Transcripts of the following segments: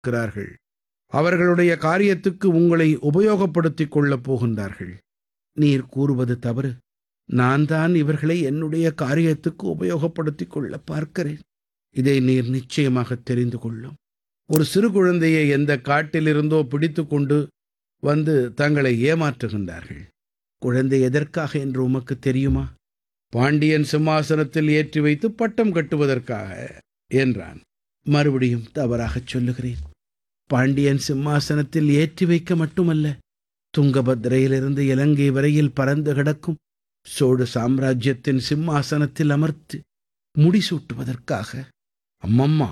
இருக்கிறார்கள் அவர்களுடைய காரியத்துக்கு உங்களை உபயோகப்படுத்திக் கொள்ளப் போகின்றார்கள் நீர் கூறுவது தவறு நான் தான் இவர்களை என்னுடைய காரியத்துக்கு உபயோகப்படுத்திக் கொள்ள பார்க்கிறேன் இதை நீர் நிச்சயமாக தெரிந்து கொள்ளும் ஒரு சிறு குழந்தையை எந்த காட்டிலிருந்தோ பிடித்து கொண்டு வந்து தங்களை ஏமாற்றுகின்றார்கள் குழந்தை எதற்காக என்று உமக்கு தெரியுமா பாண்டியன் சிம்மாசனத்தில் ஏற்றி வைத்து பட்டம் கட்டுவதற்காக என்றான் மறுபடியும் தவறாகச் சொல்லுகிறேன் பாண்டியன் சிம்மாசனத்தில் ஏற்றி வைக்க மட்டுமல்ல துங்கபத்ரையிலிருந்து இலங்கை வரையில் பறந்து கிடக்கும் சோழ சாம்ராஜ்யத்தின் சிம்மாசனத்தில் அமர்த்து முடிசூட்டுவதற்காக அம்மம்மா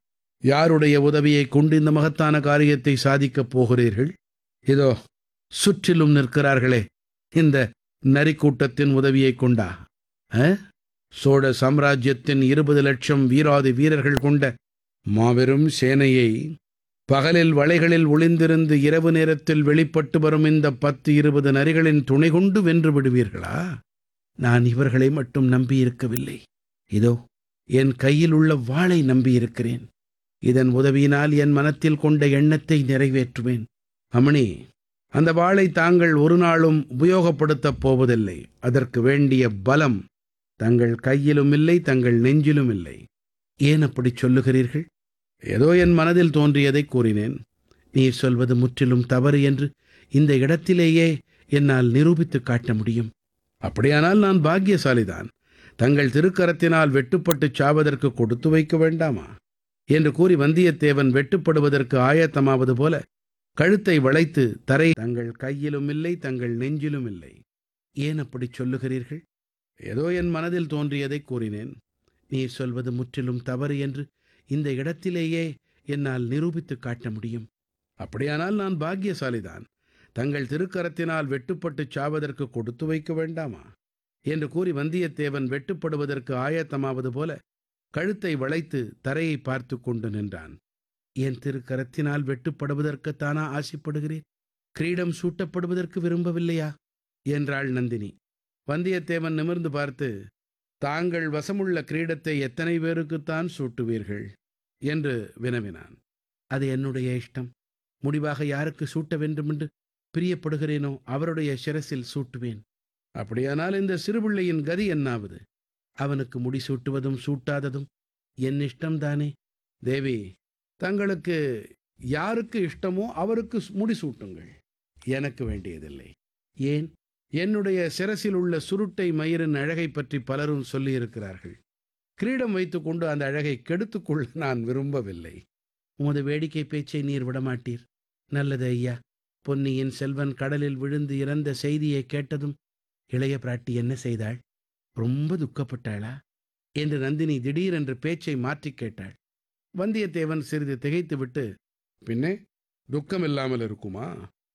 யாருடைய உதவியை கொண்டு இந்த மகத்தான காரியத்தை சாதிக்கப் போகிறீர்கள் இதோ சுற்றிலும் நிற்கிறார்களே இந்த நரிக்கூட்டத்தின் உதவியை கொண்டா அ? சோழ சாம்ராஜ்யத்தின் இருபது லட்சம் வீராதி வீரர்கள் கொண்ட மாபெரும் சேனையை பகலில் வளைகளில் ஒளிந்திருந்து இரவு நேரத்தில் வெளிப்பட்டு வரும் இந்த பத்து இருபது நரிகளின் துணை கொண்டு வென்று விடுவீர்களா நான் இவர்களை மட்டும் நம்பியிருக்கவில்லை இதோ என் கையில் உள்ள வாளை நம்பியிருக்கிறேன் இதன் உதவியினால் என் மனத்தில் கொண்ட எண்ணத்தை நிறைவேற்றுவேன் அமணி அந்த வாளை தாங்கள் ஒரு நாளும் உபயோகப்படுத்தப் போவதில்லை அதற்கு வேண்டிய பலம் தங்கள் கையிலும் இல்லை தங்கள் நெஞ்சிலும் இல்லை ஏன் அப்படி சொல்லுகிறீர்கள் ஏதோ என் மனதில் தோன்றியதை கூறினேன் நீர் சொல்வது முற்றிலும் தவறு என்று இந்த இடத்திலேயே என்னால் நிரூபித்துக் காட்ட முடியும் அப்படியானால் நான் பாக்கியசாலிதான் தங்கள் திருக்கரத்தினால் வெட்டுப்பட்டுச் சாவதற்கு கொடுத்து வைக்க வேண்டாமா என்று கூறி வந்தியத்தேவன் வெட்டுப்படுவதற்கு ஆயத்தமாவது போல கழுத்தை வளைத்து தரை தங்கள் கையிலும் இல்லை தங்கள் நெஞ்சிலும் இல்லை ஏன் அப்படி சொல்லுகிறீர்கள் ஏதோ என் மனதில் தோன்றியதை கூறினேன் நீர் சொல்வது முற்றிலும் தவறு என்று இந்த இடத்திலேயே என்னால் நிரூபித்துக் காட்ட முடியும் அப்படியானால் நான் பாக்கியசாலிதான் தங்கள் திருக்கரத்தினால் வெட்டுப்பட்டுச் சாவதற்கு கொடுத்து வைக்க வேண்டாமா என்று கூறி வந்தியத்தேவன் வெட்டுப்படுவதற்கு ஆயத்தமாவது போல கழுத்தை வளைத்து தரையை பார்த்து கொண்டு நின்றான் என் திருக்கரத்தினால் வெட்டுப்படுவதற்குத்தானா ஆசைப்படுகிறேன் கிரீடம் சூட்டப்படுவதற்கு விரும்பவில்லையா என்றாள் நந்தினி வந்தியத்தேவன் நிமிர்ந்து பார்த்து தாங்கள் வசமுள்ள கிரீடத்தை எத்தனை பேருக்குத்தான் சூட்டுவீர்கள் என்று வினவினான் அது என்னுடைய இஷ்டம் முடிவாக யாருக்கு சூட்ட வேண்டுமென்று பிரியப்படுகிறேனோ அவருடைய சிரசில் சூட்டுவேன் அப்படியானால் இந்த சிறுபிள்ளையின் கதி என்னாவது அவனுக்கு முடி சூட்டுவதும் சூட்டாததும் என் இஷ்டம்தானே தேவி தங்களுக்கு யாருக்கு இஷ்டமோ அவருக்கு முடி சூட்டுங்கள் எனக்கு வேண்டியதில்லை ஏன் என்னுடைய சிரசில் உள்ள சுருட்டை மயிரின் அழகை பற்றி பலரும் சொல்லியிருக்கிறார்கள் கிரீடம் வைத்துக்கொண்டு அந்த அழகை கெடுத்துக்கொள்ள நான் விரும்பவில்லை உமது வேடிக்கை பேச்சை நீர் விடமாட்டீர் நல்லது ஐயா பொன்னியின் செல்வன் கடலில் விழுந்து இறந்த செய்தியை கேட்டதும் இளைய பிராட்டி என்ன செய்தாள் ரொம்ப துக்கப்பட்டாளா என்று நந்தினி திடீரென்று பேச்சை மாற்றிக் கேட்டாள் வந்தியத்தேவன் சிறிது திகைத்துவிட்டு பின்னே துக்கம் இல்லாமல் இருக்குமா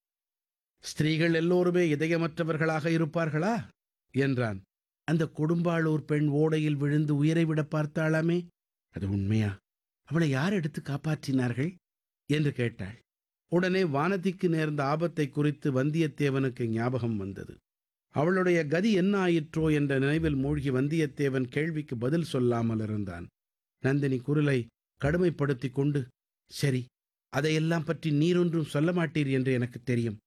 ஸ்திரீகள் எல்லோருமே இதயமற்றவர்களாக இருப்பார்களா என்றான் அந்த கொடும்பாளூர் பெண் ஓடையில் விழுந்து உயிரை விட பார்த்தாளாமே அது உண்மையா அவளை யார் எடுத்து காப்பாற்றினார்கள் என்று கேட்டாள் உடனே வானதிக்கு நேர்ந்த ஆபத்தை குறித்து வந்தியத்தேவனுக்கு ஞாபகம் வந்தது அவளுடைய கதி என்ன ஆயிற்றோ என்ற நினைவில் மூழ்கி வந்தியத்தேவன் கேள்விக்கு பதில் சொல்லாமல் இருந்தான் நந்தினி குரலை கடுமைப்படுத்திக் கொண்டு சரி அதையெல்லாம் பற்றி நீரொன்றும் சொல்ல மாட்டீர் என்று எனக்கு தெரியும்